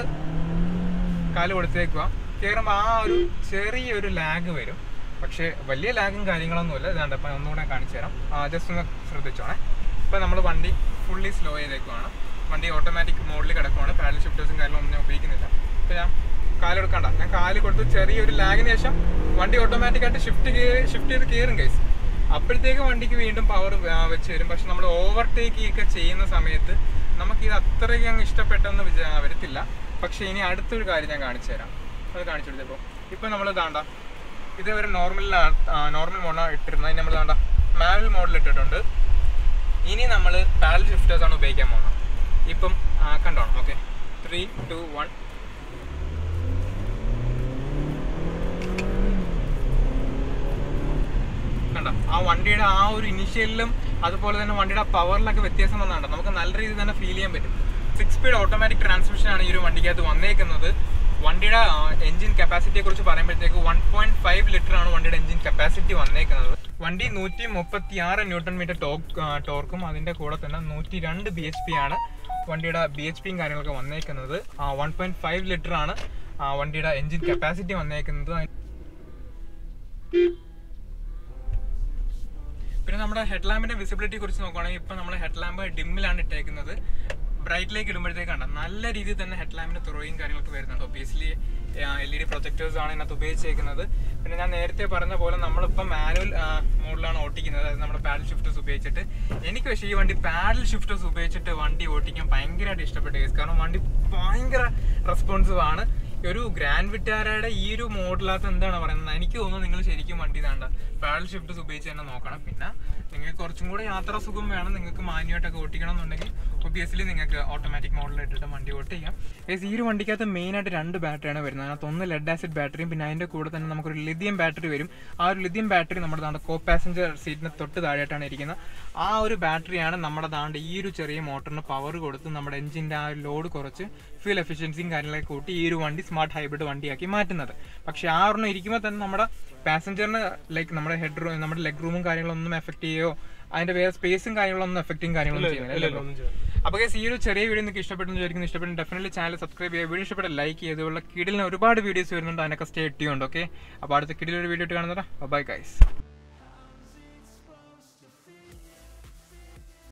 കാല് കൊടുത്തേക്കുക കയറുമ്പോൾ ആ ഒരു ചെറിയൊരു ലാഗ് വരും പക്ഷേ വലിയ ലാഗും കാര്യങ്ങളൊന്നുമില്ല ഇതാണ്ട് ഇപ്പം ഒന്നുകൂടെ കാണിച്ചു തരാം ജസ്റ്റ് ഒന്ന് ശ്രദ്ധിച്ചോണേ ഇപ്പം നമ്മൾ വണ്ടി ഫുള്ളി സ്ലോ ചെയ്തേക്കുവാണ് വണ്ടി ഓട്ടോമാറ്റിക് മോഡിൽ കിടക്കുവാണ് പാഡൽ ഷിഫ്റ്റേഴ്സും കാര്യങ്ങളൊന്നും ഞാൻ ഉപയോഗിക്കുന്നില്ല ഇപ്പം ഞാൻ കാലെടുക്കണ്ട ഞാൻ കാല് കൊടുത്ത് ചെറിയൊരു ലാഗിന് ശേഷം വണ്ടി ഓട്ടോമാറ്റിക്കായിട്ട് ഷിഫ്റ്റ് ഷിഫ്റ്റ് ചെയ്ത് കയറും കേസ് അപ്പോഴത്തേക്ക് വണ്ടിക്ക് വീണ്ടും പവർ വെച്ച് വരും പക്ഷെ നമ്മൾ ഓവർടേക്ക് ഒക്കെ ചെയ്യുന്ന സമയത്ത് നമുക്ക് ഇത് അത്രയ്ക്ക് അങ്ങ് ഇഷ്ടപ്പെട്ടെന്ന് വിചാ വരത്തില്ല പക്ഷെ ഇനി അടുത്തൊരു കാര്യം ഞാൻ കാണിച്ചു തരാം അത് കാണിച്ചു കൊടുത്തപ്പോൾ ഇപ്പം നമ്മൾ ഇതാണ്ട ഇത് ഒരു നോർമലിലാണ് നോർമൽ മോഡാണ് ഇട്ടിരുന്നത് ഇനി നമ്മൾ ഇതാണ്ട മാനുവൽ മോഡൽ ഇട്ടിട്ടുണ്ട് ഇനി നമ്മൾ പാരൽ ഷിഫ്റ്റേഴ്സ് ആണ് ഉപയോഗിക്കാൻ പോകുന്നത് ഇപ്പം ആ, കണ്ടോണം ഓക്കെ ത്രീ ടു വൺ കണ്ടോ ആ വണ്ടിയുടെ ആ ഒരു ഇനിഷ്യലിലും അതുപോലെ തന്നെ വണ്ടിയുടെ പവറിലൊക്കെ വ്യത്യാസം വന്നുണ്ട് നമുക്ക് നല്ല രീതിയിൽ തന്നെ ഫീൽ ചെയ്യാൻ പറ്റും സിക്സ് സ്പീഡ് ഓട്ടോമാറ്റിക് ട്രാൻസ്മിഷൻ ആണ് ഈ ഒരു വണ്ടിക്കകത്ത് വന്നേക്കുന്നത് വണ്ടിയുടെ എഞ്ചിൻ കപ്പാസിറ്റിയെ കുറിച്ച് പറയുമ്പോഴത്തേക്ക് വൺ പോയിന്റ് ഫൈവ് ലിറ്റർ ആണ് വണ്ടിയുടെ എഞ്ചിൻ കപ്പാസിറ്റി വന്നേക്കുന്നത് വണ്ടി നൂറ്റി മുപ്പത്തി ആറ് ന്യൂട്ടൺ മീറ്റർ ടോർക്ക് ടോർക്കും അതിന്റെ കൂടെ തന്നെ നൂറ്റി രണ്ട് ബി എച്ച് പി ആണ് വണ്ടിയുടെ ബി എച്ച് പിയും കാര്യങ്ങളൊക്കെ വന്നേക്കുന്നത് വൺ പോയിന്റ് ഫൈവ് ലിറ്റർ ആണ് ആ, വണ്ടിയുടെ എഞ്ചിൻ കപ്പാസിറ്റി വന്നേക്കുന്നത് പിന്നെ നമ്മുടെ ഹെഡ് ലാമ്പിന്റെ വിസിബിലിറ്റി കുറിച്ച് നോക്കുകയാണെങ്കിൽ ഇപ്പൊ നമ്മൾ ഹെഡ് ലാമ്പ് ഡിമ്മിലാണ് ഇട്ടേക്കുന്നത് ബ്രൈറ്റിലേക്ക് ഇടുമ്പോഴത്തേക്ക് കണ്ട നല്ല രീതിയിൽ തന്നെ ഹെഡ് ലാമ്പിന് ത്രോയും കാര്യങ്ങളൊക്കെ വരുന്നുണ്ട് obviously L E D projectors ആണ് ഇതിനകത്ത് ഉപയോഗിച്ചേക്കുന്നത് പിന്നെ ഞാൻ നേരത്തെ പറഞ്ഞ പോലെ നമ്മളിപ്പോൾ മാനുവൽ മോഡിലാണ് ഓട്ടിക്കുന്നത് അതായത് നമ്മുടെ പാഡൽ ഷിഫ്റ്റേഴ്സ് ഉപയോഗിച്ചിട്ട് എനിക്ക് പക്ഷേ ഈ വണ്ടി പാഡൽ ഷിഫ്റ്റേഴ്സ് ഉപയോഗിച്ചിട്ട് വണ്ടി ഓട്ടിക്കാൻ ഭയങ്കരമായിട്ട് ഇഷ്ടപ്പെട്ടു guys. കാരണം വണ്ടി ഭയങ്കര റെസ്പോൺസീവ് ആണ് ഒരു ഗ്രാൻഡ് വിറ്റാരയുടെ ഈ ഒരു മോഡലകത്ത് എന്താണ് പറയുന്നത് എനിക്ക് തോന്നുന്നു നിങ്ങൾ ശരിക്കും വണ്ടി താണ്ട പാഡൽ ഷിഫ്റ്റേഴ്സ് ഉപയോഗിച്ച് തന്നെ നോക്കണം പിന്നെ നിങ്ങൾക്ക് കുറച്ചും കൂടെ യാത്രാ സുഖം വേണം നിങ്ങൾക്ക് മാന്യമായിട്ടൊക്കെ ഓട്ടിക്കണം എന്നുണ്ടെങ്കിൽ ഒബിയസ്ലി നിങ്ങൾക്ക് ഓട്ടോമാറ്റിക് മോഡൽ ഇട്ടിട്ട് വണ്ടി ഓട്ടിക്കാം ഗൈസ് ഈ ഒരു വണ്ടിക്കകത്ത് മെയിനായിട്ട് രണ്ട് ബാറ്ററിയാണ് വരുന്നത് അതിനകത്ത് ഒന്ന് ലെഡ് ആസിഡ് ബാറ്ററിയും പിന്നെ അതിൻ്റെ കൂടെ തന്നെ നമുക്കൊരു ലിഥിയം ബാറ്ററി വരും ആ ഒരു ലിഥിയം ബാറ്ററി നമ്മുടെ ദാണ്ട് കോ പാസഞ്ചർ സീറ്റിന് തൊട്ട് താഴെയായിട്ടാണ് ഇരിക്കുന്നത് ആ ഒരു ബാറ്ററിയാണ് നമ്മുടെ ദാണ്ട് ഈ ഒരു ചെറിയ മോട്ടറിന് പവർ കൊടുത്ത് നമ്മുടെ എഞ്ചിൻ്റെ ആ ലോഡ് കുറച്ച് ഫ്യൂൽ എഫിഷ്യൻസിയും കാര്യങ്ങളൊക്കെ കൂട്ടി ഈ ഒരു വണ്ടി സ്മാർട്ട് ഹൈബ്രിഡ് വണ്ടിയാക്കി മാറ്റുന്നത് പക്ഷേ ആ ഒരെണ്ണം ഇരിക്കുമ്പോൾ തന്നെ നമ്മുടെ പാസഞ്ചറിന് ലൈക്ക് നമ്മുടെ ഹെഡ് റൂം നമ്മുടെ ലെഗ് റൂമും കാര്യങ്ങളൊന്നും എഫക്ട് ചെയ്യോ അതിന്റെ വേറെ സ്പേസും കാര്യങ്ങളൊന്നും എഫക്റ്റും കാര്യങ്ങളൊന്നും ചെയ്യുന്നില്ല ഇല്ല, ഒന്നും ചെയ്യാൻ അപ്പോൾ guys, ഈ ഒരു ചെറിയ വീഡിയോ നിങ്ങൾക്ക് ഇഷ്ടപ്പെട്ടെന്ന് വിചാരിക്കുന്നു ഇഷ്ടപ്പെട്ടു ഡെഫിനറ്റ്ലി ചാനൽ സബ്സ്ക്രൈബ് ചെയ്യുക വീഡിയോ ഇഷ്ടപ്പെട്ട ലൈക്ക് ചെയ്തുള്ള കിടിലിന് ഒരുപാട് വീഡിയോസ് വരുന്നുണ്ട് അതിനൊക്കെ സ്റ്റേ ഇട്ടിയുണ്ട് ഓക്കെ അപ്പോൾ അടുത്ത കിടിലൊരു വീഡിയോ ഇട്ട് കാണുന്നതാ ബൈ ഗൈസ്